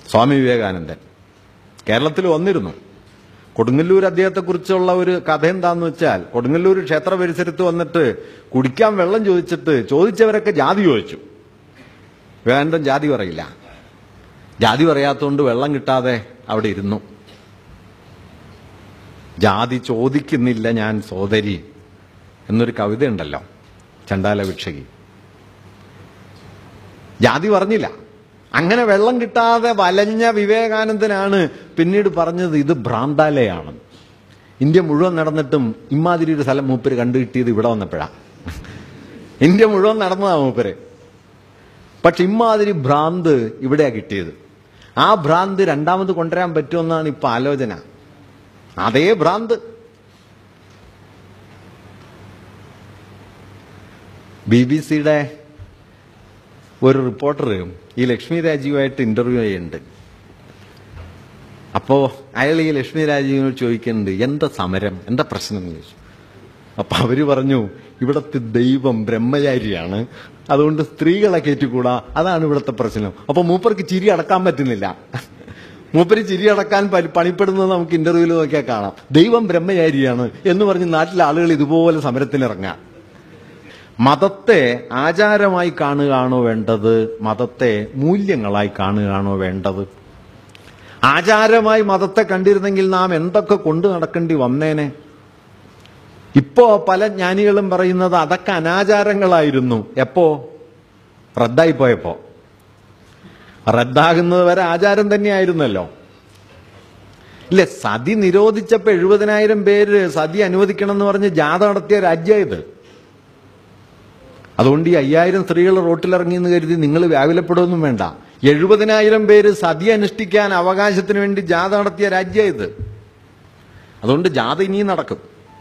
സ്വാമി വിവേകാനന്ദൻ കേരളത്തിൽ വന്നിരുന്നു കൊടുങ്ങല്ലൂർ അദ്ദേഹത്തെക്കുറിച്ചുള്ള ഒരു കഥ എന്താന്ന് വെച്ചാൽ കൊടുങ്ങല്ലൂർ ക്ഷേത്ര പരിസരത്ത് വന്നിട്ട് കുടിക്കാൻ വെള്ളം ചോദിച്ചിട്ട് ചോദിച്ചവരൊക്കെ ജാതി ചോദിച്ചു വിവേകാനന്ദൻ ജാതി പറയില്ല ജാതി പറയാത്തതുകൊണ്ട് വെള്ളം കിട്ടാതെ അവിടെ ഇരുന്നു ജാതി ചോദിക്കുന്നില്ല ഞാൻ സോദരി എന്നൊരു കവിത ഉണ്ടല്ലോ ചണ്ടാല ഭിക്ഷകി ജാതി പറഞ്ഞില്ല അങ്ങനെ വെള്ളം കിട്ടാതെ വലഞ്ഞ വിവേകാനന്ദനാണ് പിന്നീട് പറഞ്ഞത് ഇത് ഭ്രാന്താലയാണ് ഇന്ത്യ മുഴുവൻ നടന്നിട്ടും ഇമാതിരി ഒരു സ്ഥലം മൂപ്പര് കണ്ടുകിട്ടിയത് ഇവിടെ വന്നപ്പോഴാ ഇന്ത്യ മുഴുവൻ നടന്നതാ മൂപ്പര് പക്ഷെ ഇമാതിരി ഭ്രാന്ത് ഇവിടെയാ കിട്ടിയത് ആ ഭ്രാന്ത് രണ്ടാമത് കൊണ്ടുവരാൻ പറ്റുമെന്നാണ് ഇപ്പൊ ആലോചന അതേ ഭ്രാന്ത് ബി ബി സിയുടെ ഒരു റിപ്പോർട്ടർ ഈ ലക്ഷ്മി രാജീവുമായിട്ട് ഇന്റർവ്യൂ ചെയ്യുന്നുണ്ട് അപ്പോ അയാൾ ഈ ലക്ഷ്മി രാജീവിനോട് ചോദിക്കുന്നുണ്ട് എന്താ സമരം എന്താ പ്രശ്നം എന്ന് ചോദിച്ചു അപ്പൊ അവര് പറഞ്ഞു ഇവിടത്തെ ദൈവം ബ്രഹ്മചാരിയാണ് അതുകൊണ്ട് സ്ത്രീകളെ കയറ്റിക്കൂടാ അതാണ് ഇവിടുത്തെ പ്രശ്നം അപ്പൊ മൂപ്പർക്ക് ചിരി അടക്കാൻ പറ്റുന്നില്ല മൂപ്പര് ചിരി അടക്കാൻ പ- പണിപ്പെടുന്നത് നമുക്ക് ഇന്റർവ്യൂവിൽ നോക്കിയാൽ കാണാം ദൈവം ബ്രഹ്മചാരിയാണ് എന്ന് പറഞ്ഞ് നാട്ടിലെ ആളുകൾ ഇതുപോലെ സമരത്തിനിറങ്ങാം മതത്തെ ആചാരമായി കാണുകയാണോ വേണ്ടത് മതത്തെ മൂല്യങ്ങളായി കാണുകയാണോ വേണ്ടത് ആചാരമായി മതത്തെ കണ്ടിരുന്നെങ്കിൽ നാം എന്തൊക്കെ കൊണ്ടു നടക്കേണ്ടി വന്നേനെ ഇപ്പോ പല ജ്ഞാനികളും പറയുന്നത് അതൊക്കെ അനാചാരങ്ങളായിരുന്നു എപ്പോ റദ്ദായി പോയപ്പോ റദ്ദാകുന്നത് വരെ ആചാരം തന്നെയായിരുന്നല്ലോ ഇല്ലേ സതി നിരോധിച്ചപ്പോ എഴുപതിനായിരം പേര് സതി അനുവദിക്കണം എന്ന് പറഞ്ഞ് ജാഥ നടത്തിയ രാജ്യം ഇത് അതുകൊണ്ട് ഈ അയ്യായിരം സ്ത്രീകൾ റോട്ടിലിറങ്ങി എന്ന് കരുതി നിങ്ങൾ വ്യാകുലപ്പെടുകയൊന്നും വേണ്ട എഴുപതിനായിരം പേര് സതി അനുഷ്ഠിക്കാൻ അവകാശത്തിന് വേണ്ടി ജാഥ നടത്തിയ രാജ്യം ഇത് അതുകൊണ്ട് ജാഥ ഇനിയും നടക്കും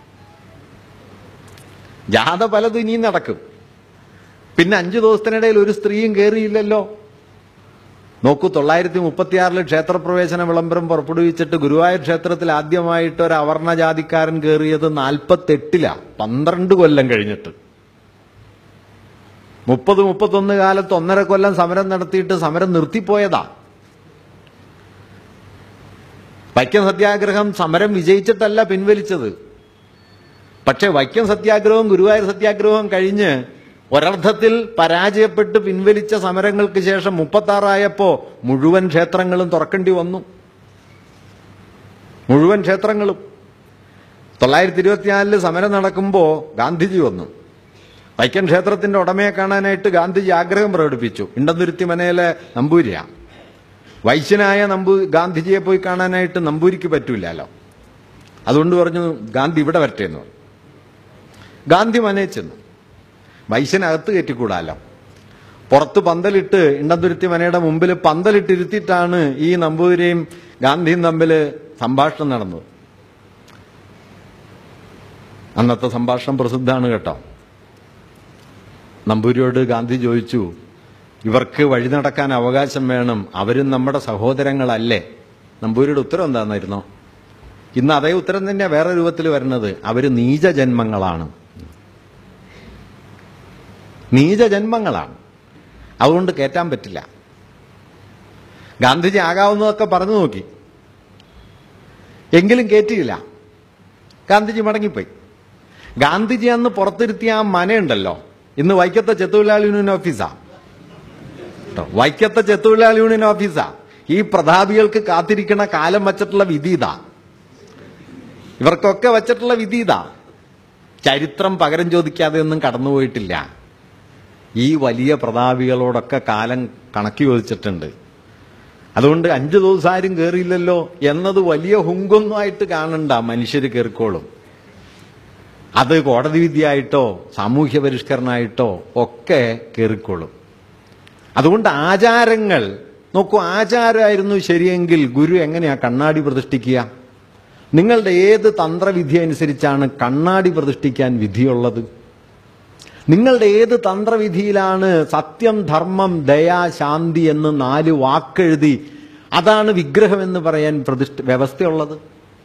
ജാഥ പലതും ഇനിയും നടക്കും പിന്നെ അഞ്ചു ദിവസത്തിനിടയിൽ ഒരു സ്ത്രീയും കയറിയില്ലല്ലോ നോക്കൂ തൊള്ളായിരത്തി മുപ്പത്തിയാറില് ക്ഷേത്രപ്രവേശന വിളംബരം പുറപ്പെടുവിച്ചിട്ട് ഗുരുവായൂർ ക്ഷേത്രത്തിൽ ആദ്യമായിട്ട് ഒരു അവർണ ജാതിക്കാരൻ കയറിയത് നാൽപ്പത്തെട്ടിലാ പന്ത്രണ്ട് കൊല്ലം കഴിഞ്ഞിട്ട് മുപ്പത് മുപ്പത്തൊന്ന് കാലത്ത് ഒന്നര കൊല്ലം സമരം നടത്തിയിട്ട് സമരം നിർത്തിപ്പോയതാ വൈക്കം സത്യാഗ്രഹം സമരം വിജയിച്ചിട്ടല്ല പിൻവലിച്ചത് പക്ഷെ വൈക്കം സത്യാഗ്രഹവും ഗുരുവായൂർ സത്യാഗ്രഹവും കഴിഞ്ഞ് ഒരർത്ഥത്തിൽ പരാജയപ്പെട്ട് പിൻവലിച്ച സമരങ്ങൾക്ക് ശേഷം മുപ്പത്താറായപ്പോ മുഴുവൻ ക്ഷേത്രങ്ങളും തുറക്കേണ്ടി വന്നു മുഴുവൻ ക്ഷേത്രങ്ങളും തൊള്ളായിരത്തി ഇരുപത്തിനാലില് സമരം നടക്കുമ്പോ ഗാന്ധിജി വന്നു വൈക്കം ക്ഷേത്രത്തിന്റെ ഉടമയെ കാണാനായിട്ട് ഗാന്ധിജി ആഗ്രഹം പ്രകടിപ്പിച്ചു ഇണ്ടന്തുരുത്തി മനയിലെ നമ്പൂരിയ വൈശ്യനായ നമ്പൂ ഗാന്ധിജിയെ പോയി കാണാനായിട്ട് നമ്പൂരിക്ക് പറ്റൂലല്ലോ അതുകൊണ്ട് പറഞ്ഞു ഗാന്ധി ഇവിടെ വരട്ടെ എന്ന് പറഞ്ഞു ഗാന്ധി മനയിൽ ചെന്നു വൈശ്യനകത്ത് കയറ്റിക്കൂടാലോ പുറത്ത് പന്തലിട്ട് ഇണ്ടന്തുരുത്തി മനയുടെ മുമ്പിൽ പന്തലിട്ടിരുത്തിയിട്ടാണ് ഈ നമ്പൂതിരിയും ഗാന്ധിയും തമ്മിൽ സംഭാഷണം നടന്നത് അന്നത്തെ സംഭാഷണം പ്രസിദ്ധമാണ് കേട്ടോ നമ്പൂരിയോട് ഗാന്ധി ചോദിച്ചു ഇവർക്ക് വഴി നടക്കാൻ അവകാശം വേണം അവരും നമ്മുടെ സഹോദരങ്ങളല്ലേ നമ്പൂരിയുടെ ഉത്തരം എന്താണെന്നായിരുന്നോ ഇന്ന് അതേ ഉത്തരം തന്നെ വേറെ രൂപത്തിൽ വരുന്നത് അവര് നീചജന്മങ്ങളാണ് നീചജന്മങ്ങളാണ് അതുകൊണ്ട് കയറ്റാൻ പറ്റില്ല ഗാന്ധിജി ആകാവുന്നതൊക്കെ പറഞ്ഞു നോക്കി എങ്കിലും കയറ്റിയില്ല ഗാന്ധിജി മടങ്ങിപ്പോയി ഗാന്ധിജി അന്ന് പുറത്തിരുത്തിയ ആ മനയുണ്ടല്ലോ ഇന്ന് വൈക്കത്തെ ചെത്തുതൊഴിലാളി യൂണിയൻ ഓഫീസാ കേട്ടോ വൈക്കത്തെ ചെത്തുതൊഴിലാളി യൂണിയൻ ഓഫീസാ ഈ പ്രതാപികൾക്ക് കാത്തിരിക്കണ കാലം വച്ചിട്ടുള്ള വിധി ഇതാ ഇവർക്കൊക്കെ വച്ചിട്ടുള്ള വിധി ഇതാ ചരിത്രം പകരം ചോദിക്കാതെ ഒന്നും കടന്നുപോയിട്ടില്ല ഈ വലിയ പ്രതാപികളോടൊക്കെ കാലം കണക്ക് ചോദിച്ചിട്ടുണ്ട് അതുകൊണ്ട് അഞ്ചു ദിവസം ആരും കയറിയില്ലല്ലോ എന്നത് വലിയ ഹുങ്കൊന്നുമായിട്ട് കാണണ്ട മനുഷ്യർ കയറിക്കോളും അത് കോടതി വിധിയായിട്ടോ സാമൂഹ്യ പരിഷ്കരണമായിട്ടോ ഒക്കെ കയറിക്കോളും അതുകൊണ്ട് ആചാരങ്ങൾ നോക്കൂ ആചാരമായിരുന്നു ശരിയെങ്കിൽ ഗുരു എങ്ങനെയാ കണ്ണാടി പ്രതിഷ്ഠിക്കുക നിങ്ങളുടെ ഏത് തന്ത്രവിധി അനുസരിച്ചാണ് കണ്ണാടി പ്രതിഷ്ഠിക്കാൻ വിധിയുള്ളത് നിങ്ങളുടെ ഏത് തന്ത്രവിധിയിലാണ് സത്യം ധർമ്മം ദയ ശാന്തി എന്ന് നാല് വാക്കെഴുതി അതാണ് വിഗ്രഹം എന്ന് പറയാൻ പ്രതിഷ്ഠ വ്യവസ്ഥയുള്ളത്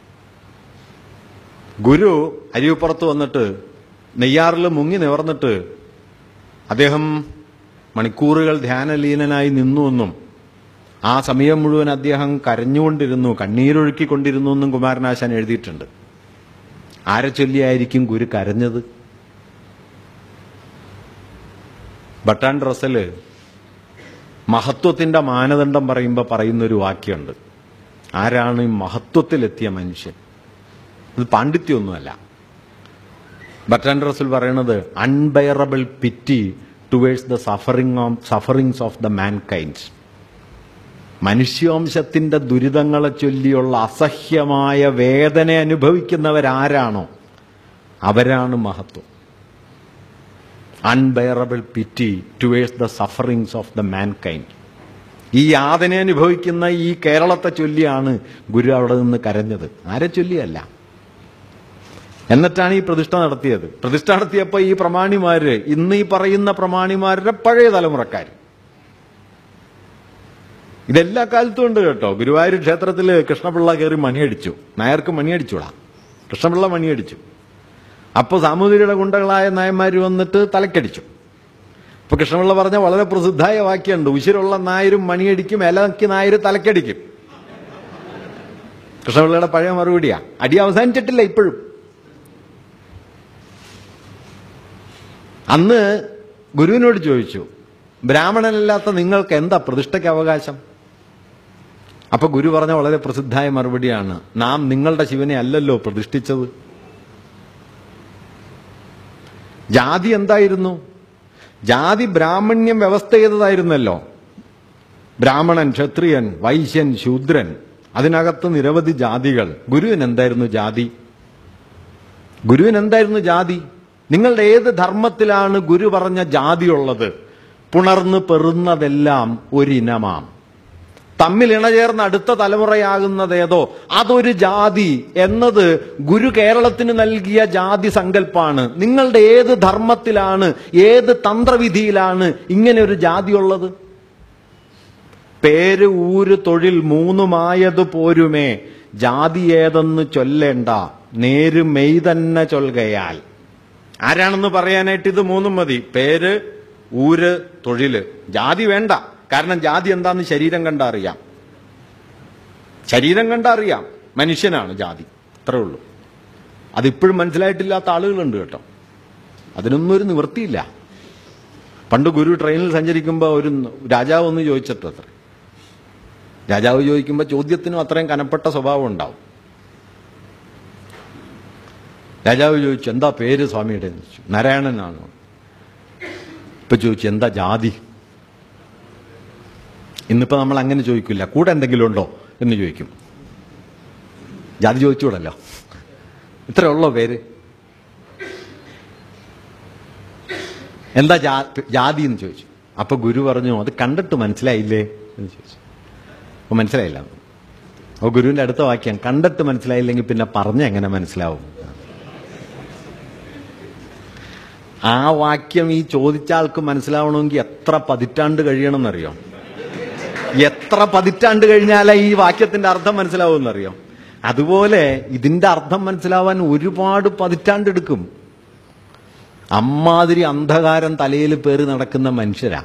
ഗുരു അരിവുപ്പുറത്ത് വന്നിട്ട് നെയ്യാറിൽ മുങ്ങി നിവർന്നിട്ട് അദ്ദേഹം മണിക്കൂറുകൾ ധ്യാനലീനനായി നിന്നുവെന്നും ആ സമയം മുഴുവൻ അദ്ദേഹം കരഞ്ഞുകൊണ്ടിരുന്നു കണ്ണീരൊഴുക്കിക്കൊണ്ടിരുന്നു എന്നും കുമാരനാശാൻ എഴുതിയിട്ടുണ്ട് ആരെ ചൊല്ലിയായിരിക്കും ഗുരു കരഞ്ഞത് ബട്ടാൻ റസല് മഹത്വത്തിന്റെ മാനദണ്ഡം പറയുമ്പോൾ പറയുന്ന ഒരു വാക്യമുണ്ട് ആരാണ് ഈ മഹത്വത്തിലെത്തിയ മനുഷ്യൻ ഇത് പാണ്ഡിത്യമൊന്നുമല്ല ബട്ടാൻ റസൽ പറയണത് unbearable pity towards the suffering of sufferings of the mankind മനുഷ്യാംശത്തിന്റെ ദുരിതങ്ങളെ ചൊല്ലിയുള്ള അസഹ്യമായ വേദന അനുഭവിക്കുന്നവരാരാണോ അവരാണ് മഹത്വം unbearable pity towards the sufferings of the mankind ഈ യാതന അനുഭവിക്കുന്ന ഈ കേരളത്തെ ചൊല്ലിയാണ് ഗുരു അവിടെ നിന്ന് കരഞ്ഞത് ആരെ ചൊല്ലിയല്ല എന്നിട്ടാണ് ഈ പ്രതിഷ്ഠ നടത്തിയത് പ്രതിഷ്ഠ നടത്തിയപ്പോൾ ഈ പ്രമാണിമാര് ഇന്ന് ഈ പറയുന്ന പ്രമാണിമാരുടെ പഴയ തലമുറക്കാർ ഇതെല്ലാ കാലത്തും ഉണ്ട് കേട്ടോ ഗുരുവായൂർ ക്ഷേത്രത്തിൽ കൃഷ്ണപിള്ള കയറി മണിയടിച്ചു നായർക്ക് മണിയടിച്ചൂടാ കൃഷ്ണപിള്ള മണിയടിച്ചു അപ്പൊ സാമൂതിരിയുടെ ഗുണ്ടകളായ നായന്മാർ വന്നിട്ട് തലക്കടിച്ചു ഇപ്പൊ കൃഷ്ണപിള്ള പറഞ്ഞ വളരെ പ്രസിദ്ധായ വാക്യമുണ്ട് ഉശിരുള്ള നായരും മണിയടിക്കും ഇലക്കി നായര് തലക്കടിക്കും കൃഷ്ണപിള്ളയുടെ പഴയ മറുപടിയാ അടി അവസാനിച്ചിട്ടില്ല ഇപ്പോഴും അന്ന് ഗുരുവിനോട് ചോദിച്ചു ബ്രാഹ്മണനല്ലാത്ത നിങ്ങൾക്ക് എന്താ പ്രതിഷ്ഠയ്ക്ക് അവകാശം അപ്പൊ ഗുരു പറഞ്ഞ വളരെ പ്രസിദ്ധായ മറുപടിയാണ് നാം നിങ്ങളുടെ ശിവനെ അല്ലല്ലോ പ്രതിഷ്ഠിച്ചത് ജാതി എന്തായിരുന്നു ജാതി ബ്രാഹ്മണ്യം വ്യവസ്ഥ ചെയ്തതായിരുന്നല്ലോ ബ്രാഹ്മണൻ ക്ഷത്രിയൻ വൈശ്യൻ ശൂദ്രൻ അതിനകത്ത് നിരവധി ജാതികൾ ഗുരുവിന് എന്തായിരുന്നു ജാതി ഗുരുവിന് എന്തായിരുന്നു ജാതി നിങ്ങളുടെ ഏത് ധർമ്മത്തിലാണ് ഗുരു പറഞ്ഞ ജാതി ഉള്ളത് പുണർന്ന് പെറുന്നതെല്ലാം ഒരിനമാം തമ്മിൽ ഇണചേർന്ന് അടുത്ത തലമുറയാകുന്നതേതോ അതൊരു ജാതി എന്നത് ഗുരു കേരളത്തിന് നൽകിയ ജാതി സങ്കല്പാണ് നിങ്ങളുടെ ഏത് ധർമ്മത്തിലാണ് ഏത് തന്ത്രവിധിയിലാണ് ഇങ്ങനെ ഒരു ജാതി ഉള്ളത് പേര് ഊര് തൊഴിൽ മൂന്നുമായത് പോരുമേ ജാതി ഏതെന്ന് ചൊല്ലേണ്ട നേര് മെയ് തന്നെ ചൊൽകയാൽ ആരാണെന്ന് പറയാനായിട്ട് ഇത് മൂന്നും മതി പേര് ഊര് തൊഴില് ജാതി വേണ്ട കാരണം ജാതി എന്താന്ന് ശരീരം കണ്ടാ അറിയാം ശരീരം കണ്ടാ അറിയാം മനുഷ്യനാണ് ജാതി അത്രേ ഉള്ളൂ അതിപ്പോഴും മനസ്സിലായിട്ടില്ലാത്ത ആളുകളുണ്ട് കേട്ടോ അതിനൊന്നും ഒരു നിവൃത്തിയില്ല പണ്ട് ഗുരു ട്രെയിനിൽ സഞ്ചരിക്കുമ്പോൾ ഒരു രാജാവ് ഒന്ന് ചോദിച്ചിട്ട് അത്ര രാജാവ് ചോദിക്കുമ്പോൾ ചോദ്യത്തിനും അത്രയും കനപ്പെട്ട സ്വഭാവം ഉണ്ടാവും രാജാവ് ചോദിച്ചു എന്താ പേര് സ്വാമിയുടെ എന്ന് ചോദിച്ചു നാരായണനാണ് ഇപ്പൊ ചോദിച്ചു എന്താ ജാതി ഇന്നിപ്പോ നമ്മൾ അങ്ങനെ ചോദിക്കില്ല കൂടെ എന്തെങ്കിലും ഉണ്ടോ എന്ന് ചോദിക്കും ജാതി ചോദിച്ചുകൂടല്ലോ ഇത്ര ഉള്ളോ പേര് എന്താ ജാ- ജാതി എന്ന് ചോദിച്ചു അപ്പൊ ഗുരു പറഞ്ഞു അത് കണ്ടിട്ട് മനസ്സിലായില്ലേ എന്ന് ചോദിച്ചു അപ്പൊ മനസ്സിലായില്ല അപ്പൊ ഗുരുവിന്റെ അടുത്ത വാക്യം കണ്ടിട്ട് മനസ്സിലായില്ലെങ്കിൽ പിന്നെ പറഞ്ഞ എങ്ങനെ മനസ്സിലാവും ആ വാക്യം ഈ ചോദിച്ച ആൾക്ക് മനസ്സിലാവണമെങ്കിൽ എത്ര പതിറ്റാണ്ട് കഴിയണമെന്നറിയോ എത്ര പതിറ്റാണ്ട് കഴിഞ്ഞാലേ ഈ വാക്യത്തിന്റെ അർത്ഥം മനസ്സിലാവുമെന്നറിയോ അതുപോലെ ഇതിന്റെ അർത്ഥം മനസ്സിലാവാൻ ഒരുപാട് പതിറ്റാണ്ട് എടുക്കും അമ്മാതിരി അന്ധകാരം തലയിൽ പേറി നടക്കുന്ന മനുഷ്യരാ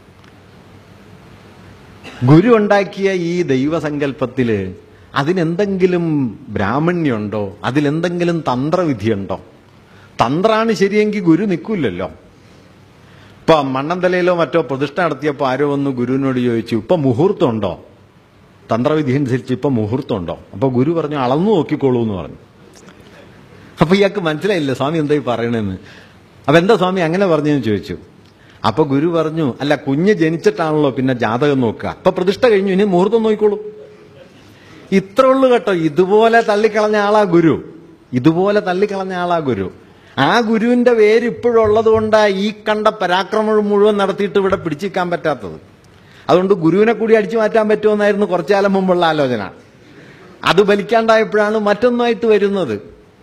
ഗുരു ഉണ്ടാക്കിയ ഈ ദൈവസങ്കല്പത്തില് അതിനെന്തെങ്കിലും ബ്രാഹ്മണ്യമുണ്ടോ അതിലെന്തെങ്കിലും തന്ത്രവിധിയുണ്ടോ തന്ത്രാണ് ശരിയെങ്കിൽ ഗുരു നിൽക്കില്ലല്ലോ ഇപ്പൊ മണ്ണന്തലയിലോ മറ്റോ പ്രതിഷ്ഠ നടത്തിയപ്പോ ആരോ വന്ന് ഗുരുവിനോട് ചോദിച്ചു ഇപ്പൊ മുഹൂർത്തം ഉണ്ടോ തന്ത്രവിധി അനുസരിച്ച് ഇപ്പൊ മുഹൂർത്തം ഉണ്ടോ അപ്പൊ ഗുരു പറഞ്ഞു അളന്നു നോക്കിക്കോളൂ എന്ന് പറഞ്ഞു അപ്പൊ ഇയാൾക്ക് മനസ്സിലായില്ല സ്വാമി എന്താ ഈ പറയണെന്ന് അപ്പൊ എന്താ സ്വാമി അങ്ങനെ പറഞ്ഞെന്ന് ചോദിച്ചു അപ്പൊ ഗുരു പറഞ്ഞു അല്ല കുഞ്ഞ് ജനിച്ചിട്ടാണല്ലോ പിന്നെ ജാതകം നോക്കുക അപ്പൊ പ്രതിഷ്ഠ കഴിഞ്ഞു ഇനി മുഹൂർത്തം നോക്കിക്കോളൂ ഇത്ര ഉള്ളു കേട്ടോ ഇതുപോലെ തള്ളിക്കളഞ്ഞ ആളാ ഗുരു ഇതുപോലെ തള്ളിക്കളഞ്ഞ ആളാ ഗുരു ആ ഗുരുവിന്റെ പേര് ഇപ്പോഴുള്ളത് കൊണ്ടാ ഈ കണ്ട പരാക്രമം മുഴുവൻ നടത്തിയിട്ട് ഇവിടെ പിടിച്ചിരിക്കാൻ പറ്റാത്തത് അതുകൊണ്ട് ഗുരുവിനെ കൂടി അടിച്ചു മാറ്റാൻ പറ്റുമെന്നായിരുന്നു കുറച്ചു കാലം മുമ്പുള്ള ആലോചന അത് ബലിക്കാണ്ടായപ്പോഴാണ് മറ്റൊന്നായിട്ട് വരുന്നത്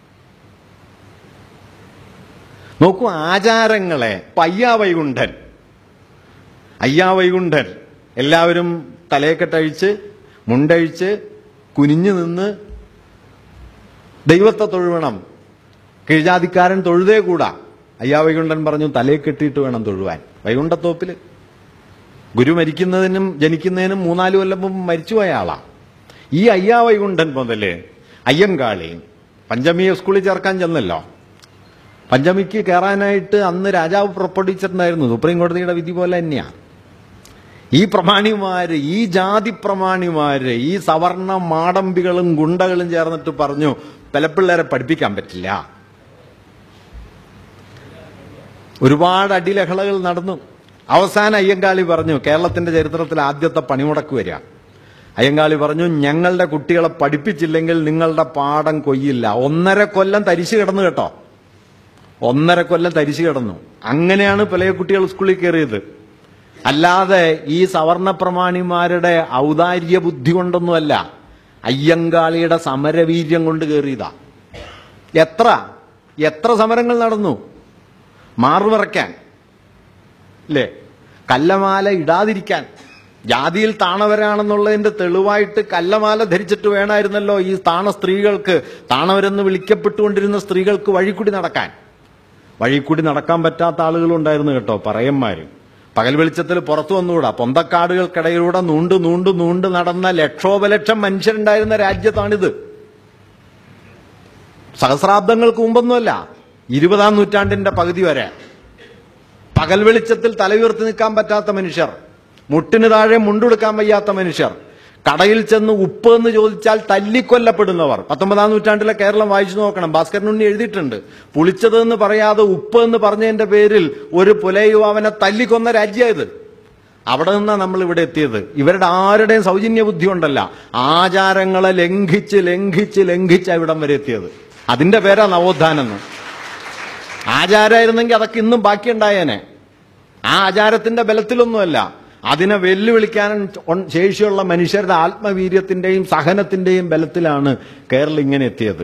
നോക്കൂ ആചാരങ്ങളെ ഇപ്പൊ അയ്യാ വൈകുണ്ഠൻ അയ്യാ വൈകുണ്ഠൻ എല്ലാവരും തലയെക്കെട്ടഴിച്ച് മുണ്ടഴിച്ച് കുനിഞ്ഞു നിന്ന് ദൈവത്തെ തൊഴുവണം കീഴ്ജാതിക്കാരൻ തൊഴുതേ കൂടാ അയ്യാ വൈകുണ്ഠൻ പറഞ്ഞു തലയെ കെട്ടിയിട്ട് വേണം തൊഴുവാൻ വൈകുണ്ഠത്തോപ്പില് ഗുരു മരിക്കുന്നതിനും ജനിക്കുന്നതിനും മൂന്നാല് കൊല്ലം മുമ്പ് മരിച്ചുപോയ ആളാ ഈ അയ്യാ വൈകുണ്ഠൻ മുതല് അയ്യങ്കാളി പഞ്ചമിയെ സ്കൂളിൽ ചേർക്കാൻ ചെന്നല്ലോ പഞ്ചമിക്ക് കയറാനായിട്ട് അന്ന് രാജാവ് പുറപ്പെടുവിച്ചിട്ടുണ്ടായിരുന്നു സുപ്രീം കോടതിയുടെ വിധി പോലെ തന്നെയാണ് ഈ പ്രമാണിമാര് ഈ ജാതി പ്രമാണിമാര് ഈ സവർണ മാടമ്പികളും ഗുണ്ടകളും ചേർന്നിട്ട് പറഞ്ഞു പെലപ്പിള്ളേരെ പഠിപ്പിക്കാൻ പറ്റില്ല ഒരുപാട് അടിലഹളകൾ നടന്നു അവസാനം അയ്യങ്കാളി പറഞ്ഞു കേരളത്തിന്റെ ചരിത്രത്തിൽ ആദ്യത്തെ പണിമുടക്ക് വരിക അയ്യങ്കാളി പറഞ്ഞു ഞങ്ങളുടെ കുട്ടികളെ പഠിപ്പിച്ചില്ലെങ്കിൽ നിങ്ങളുടെ പാഠം കൊയ്യില്ല ഒന്നര കൊല്ലം തരിശു കിടന്നു കേട്ടോ ഒന്നര കൊല്ലം തരിശു കിടന്നു അങ്ങനെയാണ് പല കുട്ടികൾ സ്കൂളിൽ കയറിയത് അല്ലാതെ ഈ സവർണ പ്രമാണിമാരുടെ ഔദാര്യ ബുദ്ധി കൊണ്ടൊന്നുമല്ല അയ്യങ്കാളിയുടെ സമരവീര്യം കൊണ്ട് കയറിയതാ എത്ര എത്ര സമരങ്ങൾ നടന്നു മാറുവിറക്കാൻ അല്ലേ കല്ലമാല ഇടാതിരിക്കാൻ ജാതിയിൽ താണവരാണെന്നുള്ളതിന്റെ തെളിവായിട്ട് കല്ലമാല ധരിച്ചിട്ട് വേണമായിരുന്നല്ലോ ഈ താണ സ്ത്രീകൾക്ക് താണവരെന്ന് വിളിക്കപ്പെട്ടുകൊണ്ടിരുന്ന സ്ത്രീകൾക്ക് വഴിക്കൂടി നടക്കാൻ വഴിക്കൂടി നടക്കാൻ പറ്റാത്ത ആളുകളുണ്ടായിരുന്നു കേട്ടോ പറയന്മാര് പകൽ വെളിച്ചത്തിൽ പുറത്തു വന്നുകൂടാ പൊന്തക്കാടുകൾക്കിടയിലൂടെ നൂണ്ട് നൂണ്ട് നൂണ്ട് നടന്ന ലക്ഷോപലക്ഷം മനുഷ്യരുണ്ടായിരുന്ന രാജ്യത്താണിത് സഹസ്രാബ്ദങ്ങൾക്ക് മുമ്പൊന്നുമല്ല ഇരുപതാം നൂറ്റാണ്ടിന്റെ പകുതി വരെ പകൽ വെളിച്ചത്തിൽ തലയുയർത്തി നിൽക്കാൻ പറ്റാത്ത മനുഷ്യർ മുട്ടിന് താഴെ മുണ്ടെടുക്കാൻ വയ്യാത്ത മനുഷ്യർ കടയിൽ ചെന്ന് ഉപ്പ് എന്ന് ചോദിച്ചാൽ തല്ലിക്കൊല്ലപ്പെടുന്നവർ പത്തൊമ്പതാം നൂറ്റാണ്ടിലെ കേരളം വായിച്ചു നോക്കണം ഭാസ്കരനുണ്ണി എഴുതിയിട്ടുണ്ട് പുളിച്ചത് എന്ന് പറയാതെ ഉപ്പ് എന്ന് പറഞ്ഞതിന്റെ പേരിൽ ഒരു പുലയുവാവനെ തല്ലിക്കൊന്ന രാജ്യമായത് അവിടെ നിന്നാണ് നമ്മൾ ഇവിടെ എത്തിയത് ഇവരുടെ ആരുടെയും സൗജന്യ ബുദ്ധി കൊണ്ടല്ല ആചാരങ്ങളെ ലംഘിച്ച് ലംഘിച്ച് ലംഘിച്ച് ഇവിടം വരെ എത്തിയത് അതിന്റെ പേരാ നവോത്ഥാനെന്ന് ആചാരമായിരുന്നെങ്കിൽ അതൊക്കെ ഇന്നും ബാക്കിയുണ്ടായേനെ ആ ആചാരത്തിന്റെ ബലത്തിലൊന്നുമല്ല അതിനെ വെല്ലുവിളിക്കാൻ ഉൺ- ശേഷിയുള്ള മനുഷ്യരുടെ ആത്മവീര്യത്തിന്റെയും സഹനത്തിന്റെയും ബലത്തിലാണ് കേരളം ഇങ്ങനെ എത്തിയത്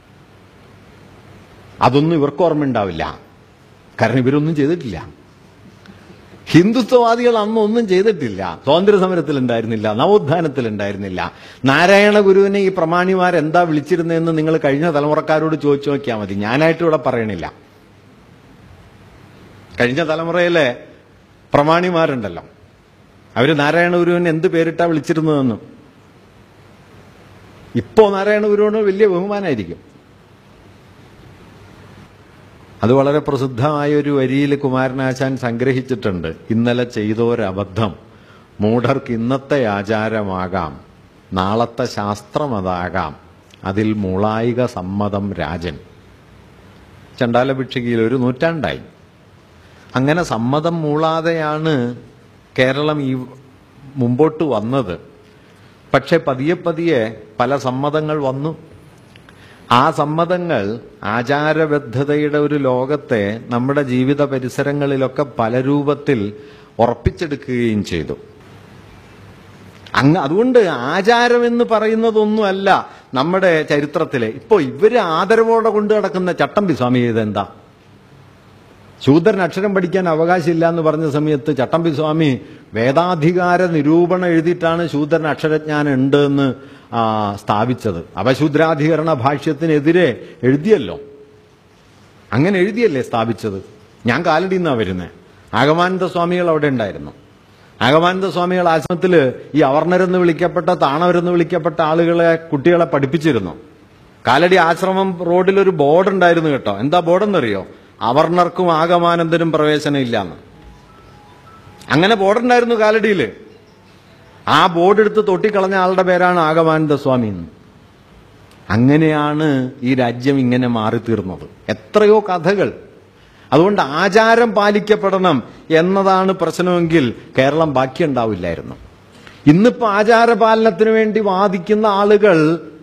അതൊന്നും ഇവർക്ക് ഓർമ്മയുണ്ടാവില്ല കാരണം ഇവരൊന്നും ചെയ്തിട്ടില്ല ഹിന്ദുത്വവാദികൾ അന്ന് ഒന്നും ചെയ്തിട്ടില്ല സ്വാതന്ത്ര്യ സമരത്തിൽ ഉണ്ടായിരുന്നില്ല നവോത്ഥാനത്തിൽ ഉണ്ടായിരുന്നില്ല നാരായണ ഗുരുവിനെ ഈ പ്രമാണിമാർ എന്താ വിളിച്ചിരുന്നതെന്ന് നിങ്ങൾ കഴിഞ്ഞ തലമുറക്കാരോട് ചോദിച്ചു നോക്കിയാൽ മതി ഞാനായിട്ട് ഇവിടെ പറയണില്ല കഴിഞ്ഞ തലമുറയിലെ പ്രമാണിമാരുണ്ടല്ലോ അവര് നാരായണ ഗുരുവിനെ എന്ത് പേരിട്ടാ വിളിച്ചിരുന്നതെന്ന് ഇപ്പോ നാരായണ ഗുരുവിന് വലിയ ബഹുമാനമായിരിക്കും അത് വളരെ പ്രസിദ്ധമായ ഒരു വരിയിൽ കുമാരനാശാൻ സംഗ്രഹിച്ചിട്ടുണ്ട് ഇന്നലെ ചെയ്തോരബദ്ധം മൂഢർക്ക് ഇന്നത്തെ ആചാരമാകാം നാളത്തെ ശാസ്ത്രമതാകാം അതിൽ മൂളായിക സമ്മതം രാജൻ ചണ്ടാല ഭിക്ഷുകിയിൽ ഒരു നൂറ്റാണ്ടായി അങ്ങനെ സമ്മതം മൂളാതെയാണ് കേരളം ഈ മുമ്പോട്ട് വന്നത് പക്ഷെ പതിയെ പതിയെ പല സമ്മതങ്ങൾ വന്നു ആ സമ്മതങ്ങൾ ആചാരബദ്ധതയുടെ ഒരു ലോകത്തെ നമ്മുടെ ജീവിത പരിസരങ്ങളിലൊക്കെ പല രൂപത്തിൽ ഉറപ്പിച്ചെടുക്കുകയും ചെയ്തു അങ്ങ് അതുകൊണ്ട് ആചാരം എന്ന് പറയുന്നതൊന്നുമല്ല നമ്മുടെ ചരിത്രത്തിലെ ഇപ്പോ ഇവര് ആദരവോടെ കൊണ്ടു നടക്കുന്ന ചട്ടമ്പി സ്വാമി ഇതെന്താ ശൂദ്രൻ അക്ഷരം പഠിക്കാൻ അവകാശമില്ല എന്ന് പറഞ്ഞ സമയത്ത് ചട്ടമ്പി സ്വാമി വേദാധികാര നിരൂപണം എഴുതിയിട്ടാണ് ശൂദ്രൻ അക്ഷരജ്ഞാനം ഉണ്ട് എന്ന് ആ, സ്ഥാപിച്ചത് അപശൂദ്രാധികരണ ഭാഷ്യത്തിനെതിരെ എഴുതിയല്ലോ അങ്ങനെ എഴുതിയല്ലേ സ്ഥാപിച്ചത് ഞാൻ കാലടി നിന്നാ വരുന്നത് ആഗമാനന്ദ സ്വാമികൾ അവിടെ ഉണ്ടായിരുന്നു ആഗമാനന്ദ സ്വാമികൾ ആശ്രമത്തില് ഈ അവർണരെന്ന് വിളിക്കപ്പെട്ട താണവരെന്ന് വിളിക്കപ്പെട്ട ആളുകളെ കുട്ടികളെ പഠിപ്പിച്ചിരുന്നു കാലടി ആശ്രമം റോഡിൽ ഒരു ബോർഡ് ഉണ്ടായിരുന്നു കേട്ടോ എന്താ ബോർഡെന്നറിയോ അവർണർക്കും ആഗമാനന്ദനും പ്രവേശനം ഇല്ലാന്ന് അങ്ങനെ ബോർഡുണ്ടായിരുന്നു കാലടിയില് ആ ബോർഡ് എടുത്ത് തൊട്ടിക്കളഞ്ഞ ആളുടെ പേരാണ് ആഗമാനന്ദ സ്വാമി എന്ന് അങ്ങനെയാണ് ഈ രാജ്യം ഇങ്ങനെ മാറിത്തീർന്നത് എത്രയോ കഥകൾ അതുകൊണ്ട് ആചാരം പാലിക്കപ്പെടണം എന്നതാണ് പ്രശ്നമെങ്കിൽ കേരളം ബാക്കിയുണ്ടാവില്ലായിരുന്നു ഇന്നിപ്പോ ആചാരപാലനത്തിന് വേണ്ടി വാദിക്കുന്ന ആളുകൾ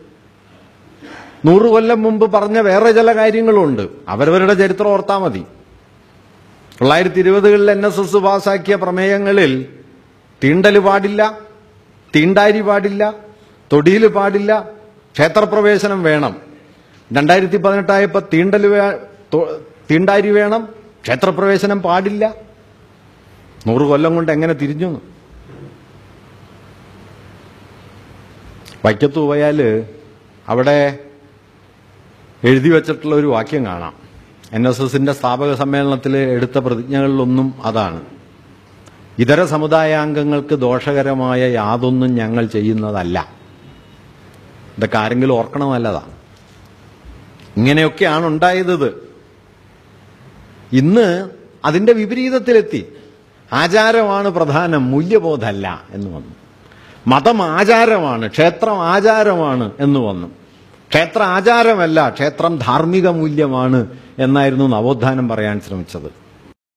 നൂറു കൊല്ലം മുമ്പ് പറഞ്ഞ വേറെ ചില കാര്യങ്ങളുണ്ട് അവരവരുടെ ചരിത്രം ഓർത്താ മതി തൊള്ളായിരത്തി ഇരുപതുകളിൽ എൻ എസ് എസ് പാസാക്കിയ പ്രമേയങ്ങളിൽ തീണ്ടല് പാടില്ല തീണ്ടാരി പാടില്ല തൊടിയിൽ പാടില്ല ക്ഷേത്രപ്രവേശനം വേണം രണ്ടായിരത്തി പതിനെട്ടായപ്പോ തീണ്ടല് വേ- തൊ- തീണ്ടാരി വേണം ക്ഷേത്രപ്രവേശനം പാടില്ല നൂറ് കൊല്ലം കൊണ്ട് എങ്ങനെ തിരിഞ്ഞു എന്ന്. വൈക്കത്ത് പോയാല് അവിടെ എഴുതി വച്ചിട്ടുള്ള ഒരു വാക്യം കാണാം എൻ എസ് എസിന്റെ സ്ഥാപക സമ്മേളനത്തിൽ എടുത്ത പ്രതിജ്ഞകളിലൊന്നും അതാണ് ഇതര സമുദായാംഗങ്ങൾക്ക് ദോഷകരമായ യാതൊന്നും ഞങ്ങൾ ചെയ്യുന്നതല്ല ഇതൊക്കെ ആരെങ്കിലും ഓർക്കണമല്ലതാ ഇങ്ങനെയൊക്കെയാണ് ഉണ്ടായത് ഇന്ന് അതിന്റെ വിപരീതത്തിലെത്തി ആചാരമാണ് പ്രധാനം മൂല്യബോധമല്ല എന്ന് വന്നു മതം ആചാരമാണ് ക്ഷേത്രം ആചാരമാണ് എന്ന് വന്നു ക്ഷേത്ര ആചാരമല്ല ക്ഷേത്രം ധാർമ്മിക മൂല്യമാണ് എന്നായിരുന്നു നവോത്ഥാനം പറയാൻ ശ്രമിച്ചത്